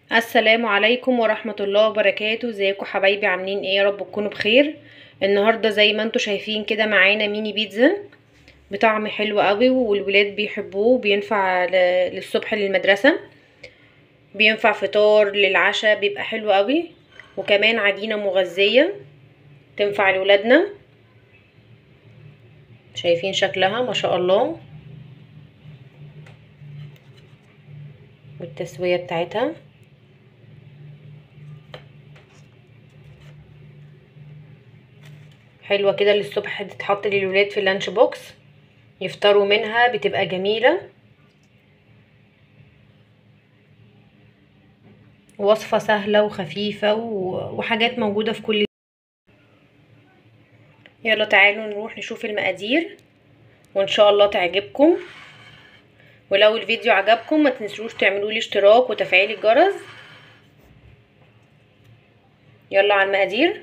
السلام عليكم ورحمة الله وبركاته ازيكم حبايبي عاملين ايه يا رب تكونوا بخير النهاردة زي ما انتوا شايفين كده معانا ميني بيتزا بطعم حلو قوي والولاد بيحبوه بينفع ل- للصبح للمدرسة بينفع فطار للعشاء بيبقى حلو قوي وكمان عجينة مغذية تنفع لولادنا شايفين شكلها ما شاء الله والتسوية بتاعتها حلوة كده للصبح تتحط للولاد في اللانش بوكس يفطروا منها بتبقى جميلة وصفة سهلة وخفيفة وحاجات موجودة في كل يلا تعالوا نروح نشوف المقادير وان شاء الله تعجبكم ولو الفيديو عجبكم ما تنسوش تعملوا لي اشتراك وتفعيل الجرس يلا على المقادير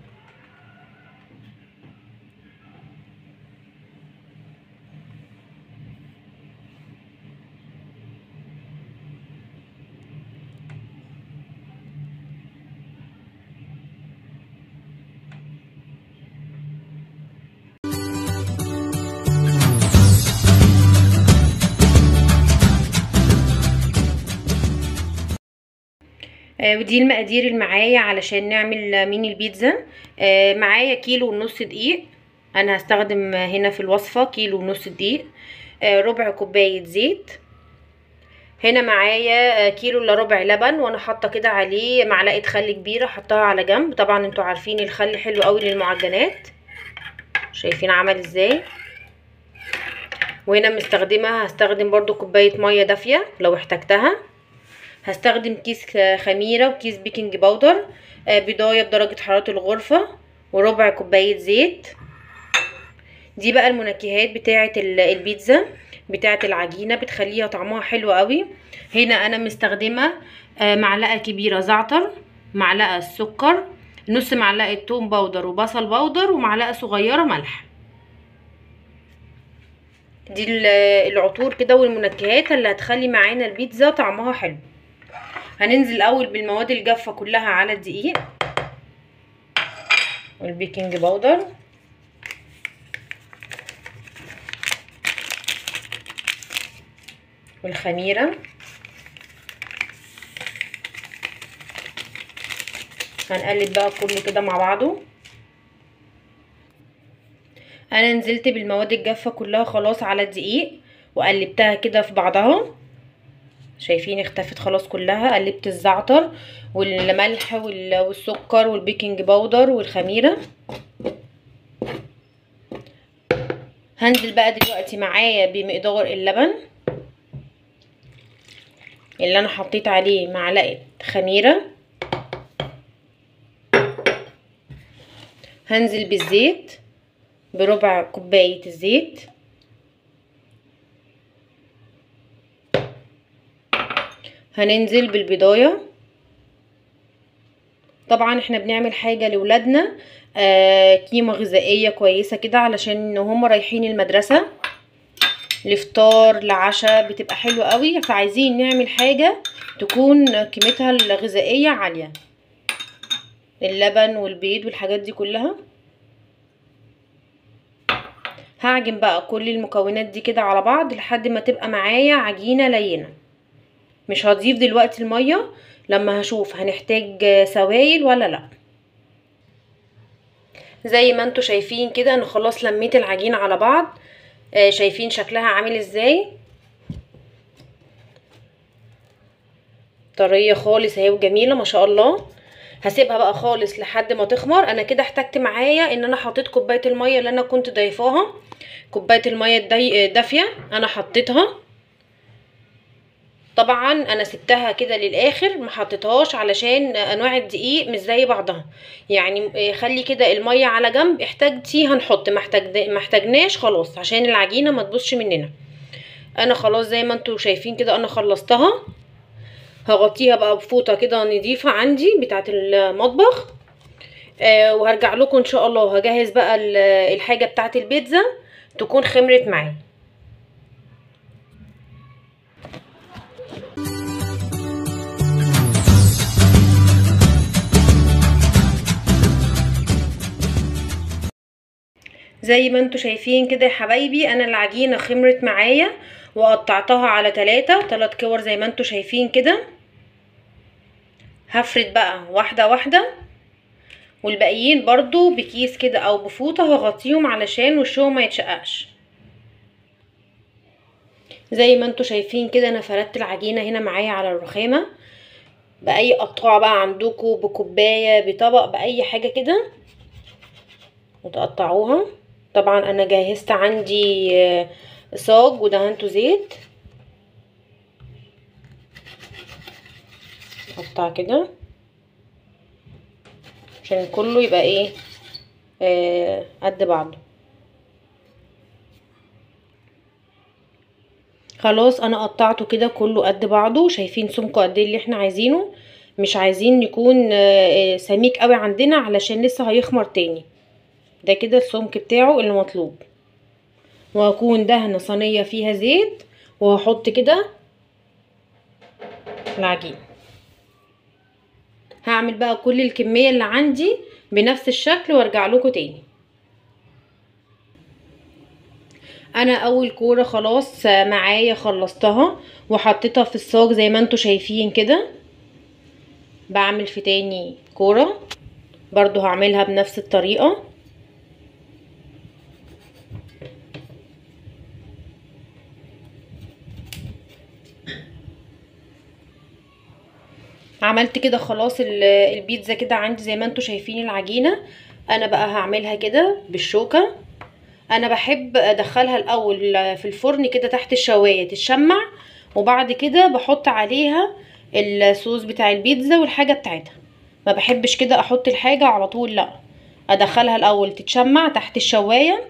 آه ودي المقادير اللي معايا علشان نعمل ميني البيتزا آه معايا كيلو ونص دقيق انا هستخدم هنا في الوصفة كيلو ونص دقيق آه ربع كوباية زيت هنا معايا كيلو الا ربع لبن وانا حاطه كده عليه معلقه خل كبيره حطها على جنب طبعا انتوا عارفين الخل حلو قوي للمعجنات شايفين عمل ازاي وهنا مستخدمه هستخدم برضو كوبايه ميه دافيه لو احتجتها هستخدم كيس خميره وكيس بيكنج باودر بضايه بدرجه حراره الغرفه وربع كوبايه زيت دي بقى المنكهات بتاعه البيتزا بتاعه العجينه بتخليها طعمها حلو قوي هنا انا مستخدمه معلقه كبيره زعتر معلقه سكر نص معلقه توم باودر وبصل باودر ومعلقه صغيره ملح دي العطور كده والمنكهات اللي هتخلي معانا البيتزا طعمها حلو هننزل الاول بالمواد الجافه كلها على الدقيق والبيكنج باودر والخميره هنقلب بقى كله كده مع بعضه انا نزلت بالمواد الجافه كلها خلاص على الدقيق وقلبتها كده في بعضها شايفين اختفت خلاص كلها قلبت الزعتر والملح والسكر والبيكنج باودر والخميره هنزل بقى دلوقتي معايا بمقدار اللبن اللي انا حطيت عليه معلقه خميره هنزل بالزيت بربع كوبايه الزيت هننزل بالبضايه طبعا احنا بنعمل حاجه لاولادنا آه قيمه غذائيه كويسه كده علشان هم رايحين المدرسه لفطار لعشاء بتبقى حلوه قوي فعايزين نعمل حاجه تكون قيمتها الغذائيه عاليه اللبن والبيض والحاجات دي كلها هعجن بقى كل المكونات دي كده على بعض لحد ما تبقى معايا عجينه لينه مش هضيف دلوقتي الميه لما هشوف هنحتاج سوائل ولا لا زي ما انتوا شايفين كده انا خلاص لميت العجينه على بعض آه شايفين شكلها عامل ازاي طريه خالص اهي وجميله ما شاء الله هسيبها بقى خالص لحد ما تخمر انا كده احتجت معايا ان انا حطيت كوبايه الميه اللي انا كنت ضايفاها كوبايه الميه الدافيه انا حطيتها طبعا انا سبتها كده للاخر ما حطيتهاش علشان انواع الدقيق مش زي بعضها يعني خلي كده الميه على جنب احتاجتي هنحط ما احتاجناش خلاص عشان العجينه ما تبصش مننا انا خلاص زي ما انتوا شايفين كده انا خلصتها هغطيها بقى بفوطه كده نضيفه عندي بتاعه المطبخ آه وهرجع لكم ان شاء الله هجهز بقى الحاجه بتاعه البيتزا تكون خمرت معايا زي ما انتوا شايفين كده يا حبايبي انا العجينه خمرت معايا وقطعتها على تلاتة تلات كور زي ما انتوا شايفين كده هفرد بقى واحده واحده والباقيين برضو بكيس كده او بفوطه هغطيهم علشان وشهم ما يتشققش زي ما انتوا شايفين كده انا فردت العجينه هنا معايا على الرخامه باي قطاع بقى عندكم بكوبايه بطبق باي حاجه كده وتقطعوها طبعا انا جهزت عندي صاج ودهنته زيت اقطع كده عشان كله يبقى ايه آه قد بعضه خلاص انا قطعته كده كله قد بعضه شايفين سمكه قد ايه اللي احنا عايزينه مش عايزين يكون آه سميك قوي عندنا علشان لسه هيخمر تاني ده كده السمك بتاعه اللي مطلوب وهكون دهنه صينيه فيها زيت وهحط كده العجين هعمل بقى كل الكميه اللي عندي بنفس الشكل وارجع لكم تاني انا اول كوره خلاص معايا خلصتها وحطيتها في الصاج زي ما انتوا شايفين كده بعمل في تاني كوره برضو هعملها بنفس الطريقه عملت كده خلاص البيتزا كده عندي زي ما انتوا شايفين العجينه انا بقى هعملها كده بالشوكه انا بحب ادخلها الاول في الفرن كده تحت الشوايه تتشمع وبعد كده بحط عليها الصوص بتاع البيتزا والحاجه بتاعتها ما بحبش كده احط الحاجه على طول لا ادخلها الاول تتشمع تحت الشوايه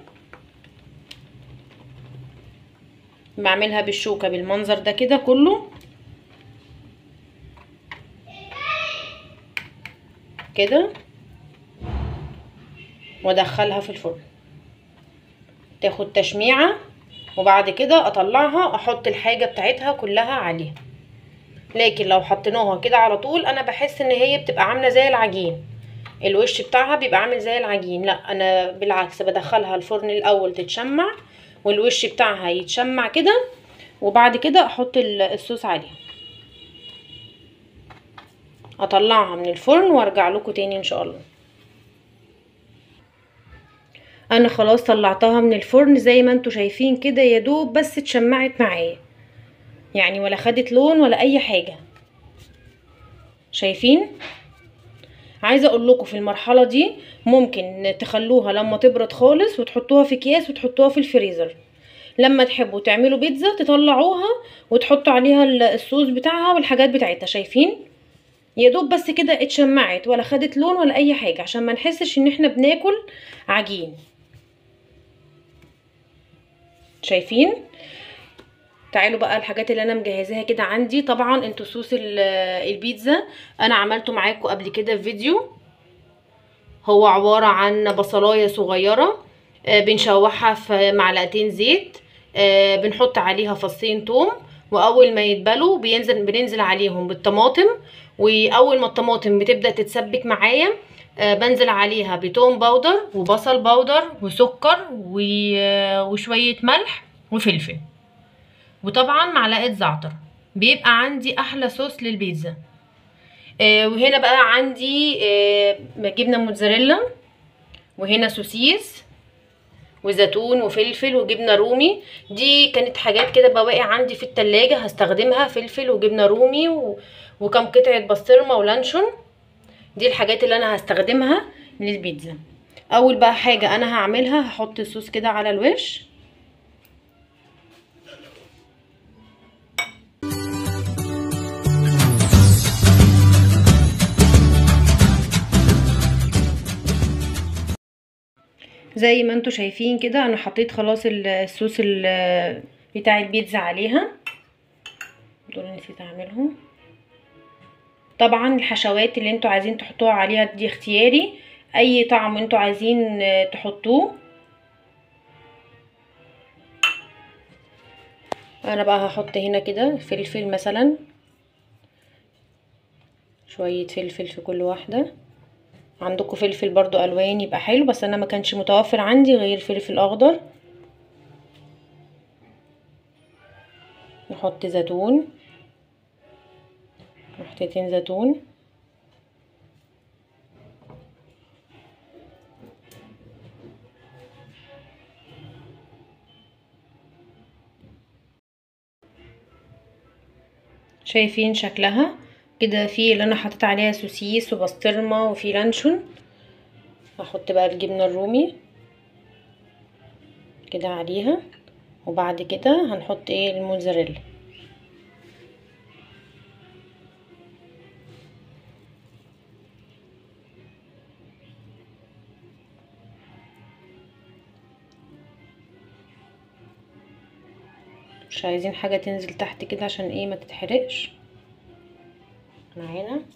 بعملها بالشوكه بالمنظر ده كده كله كده وادخلها في الفرن تاخد تشميعه وبعد كده اطلعها احط الحاجه بتاعتها كلها عليها لكن لو حطيناها كده على طول انا بحس ان هي بتبقى عامله زي العجين الوش بتاعها بيبقى عامل زي العجين لا انا بالعكس بدخلها الفرن الاول تتشمع والوش بتاعها يتشمع كده وبعد كده احط الصوص عليها اطلعها من الفرن وارجع لكم تاني ان شاء الله انا خلاص طلعتها من الفرن زي ما انتوا شايفين كده يا دوب بس اتشمعت معايا يعني ولا خدت لون ولا اي حاجه شايفين عايزه اقول لكم في المرحله دي ممكن تخلوها لما تبرد خالص وتحطوها في اكياس وتحطوها في الفريزر لما تحبوا تعملوا بيتزا تطلعوها وتحطوا عليها الصوص بتاعها والحاجات بتاعتها شايفين يا دوب بس كده اتشمعت ولا خدت لون ولا اي حاجه عشان ما نحسش ان احنا بناكل عجين شايفين تعالوا بقى الحاجات اللي انا مجهزاها كده عندي طبعا انتوا صوص البيتزا انا عملته معاكم قبل كده في فيديو هو عباره عن بصلايه صغيره بنشوحها في معلقتين زيت بنحط عليها فصين توم واول ما يتبلوا بينزل بننزل عليهم بالطماطم واول ما الطماطم بتبدا تتسبك معايا آه بنزل عليها بتوم باودر وبصل باودر وسكر وشويه ملح وفلفل وطبعا معلقه زعتر بيبقى عندي احلى صوص للبيتزا آه وهنا بقى عندي آه جبنه موتزاريلا وهنا سوسيس وزيتون وفلفل وجبنه رومي دي كانت حاجات كده بواقي عندي في التلاجة هستخدمها فلفل وجبنه رومي و... وكم قطعه بسطرمه ولانشون دي الحاجات اللي انا هستخدمها للبيتزا اول بقى حاجه انا هعملها هحط الصوص كده على الوش زي ما انتوا شايفين كده انا حطيت خلاص الصوص بتاع البيتزا عليها دول نسيت اعملهم طبعا الحشوات اللي انتوا عايزين تحطوها عليها دي اختياري اي طعم انتوا عايزين تحطوه انا بقى هحط هنا كده فلفل مثلا شوية فلفل في كل واحدة عندكم فلفل برضو الوان يبقى حلو بس انا ما كانش متوفر عندي غير فلفل اخضر نحط زيتون محتاجين زيتون شايفين شكلها كده في اللي انا حطيت عليها سوسيس وبسطرمه وفي لانشون هحط بقى الجبنه الرومي كده عليها وبعد كده هنحط ايه الموزاريلا مش عايزين حاجه تنزل تحت كده عشان ايه ما تتحرقش معانا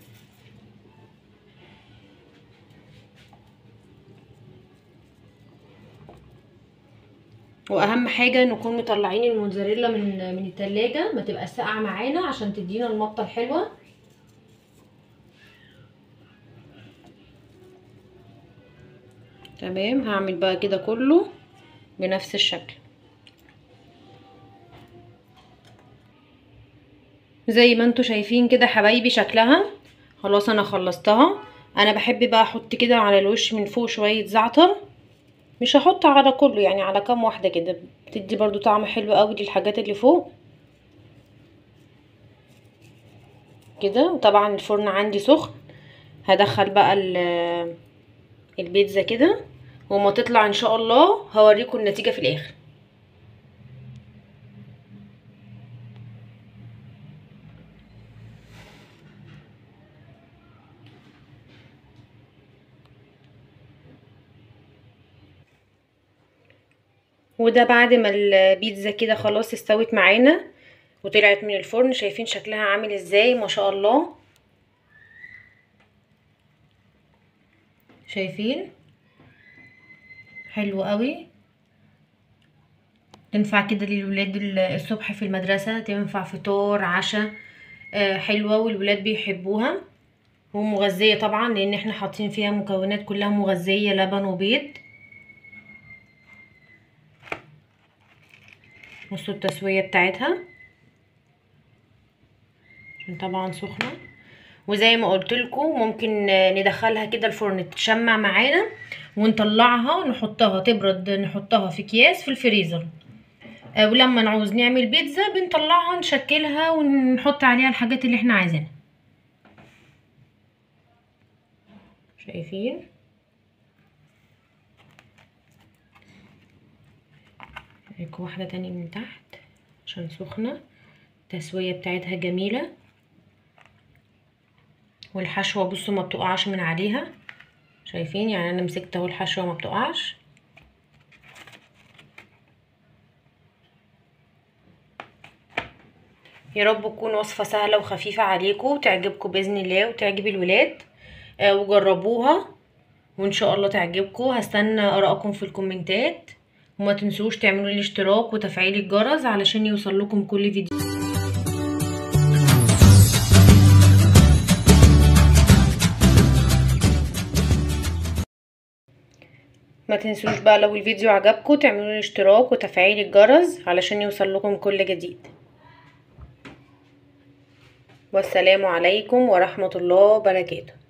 واهم حاجه نكون مطلعين الموزاريلا من من التلاجة ما تبقى ساقعه معانا عشان تدينا المطه الحلوه تمام هعمل بقى كده كله بنفس الشكل زي ما انتوا شايفين كده حبايبي شكلها خلاص انا خلصتها انا بحب بقى احط كده على الوش من فوق شويه زعتر مش هحط على كله يعني على كام واحده كده بتدي برضو طعم حلو قوي للحاجات اللي فوق كده وطبعا الفرن عندي سخن هدخل بقى البيتزا كده وما تطلع ان شاء الله هوريكم النتيجه في الاخر وده بعد ما البيتزا كده خلاص استوت معانا وطلعت من الفرن شايفين شكلها عامل ازاي ما شاء الله شايفين حلو قوي تنفع كده للولاد الصبح في المدرسة تنفع فطار عشاء آه حلوة والولاد بيحبوها ومغذية طبعا لان احنا حاطين فيها مكونات كلها مغذية لبن وبيض بصوا التسويه بتاعتها عشان طبعا سخنه وزي ما قلت لكم ممكن ندخلها كده الفرن تشمع معانا ونطلعها نحطها تبرد نحطها في اكياس في الفريزر ولما نعوز نعمل بيتزا بنطلعها نشكلها ونحط عليها الحاجات اللي احنا عايزينها شايفين هيك واحدة تانية من تحت عشان سخنة التسوية بتاعتها جميلة والحشوة بصوا ما بتقعش من عليها شايفين يعني انا مسكت اهو الحشوة ما بتقعش يا رب تكون وصفة سهلة وخفيفة عليكم وتعجبكم بإذن الله وتعجب الولاد آه وجربوها وإن شاء الله تعجبكم هستنى آرائكم في الكومنتات وما تنسوش تعملوا لي اشتراك وتفعيل الجرس علشان يوصل لكم كل فيديو ما تنسوش بقى لو الفيديو عجبكم تعملوا لي اشتراك وتفعيل الجرس علشان يوصل لكم كل جديد والسلام عليكم ورحمة الله وبركاته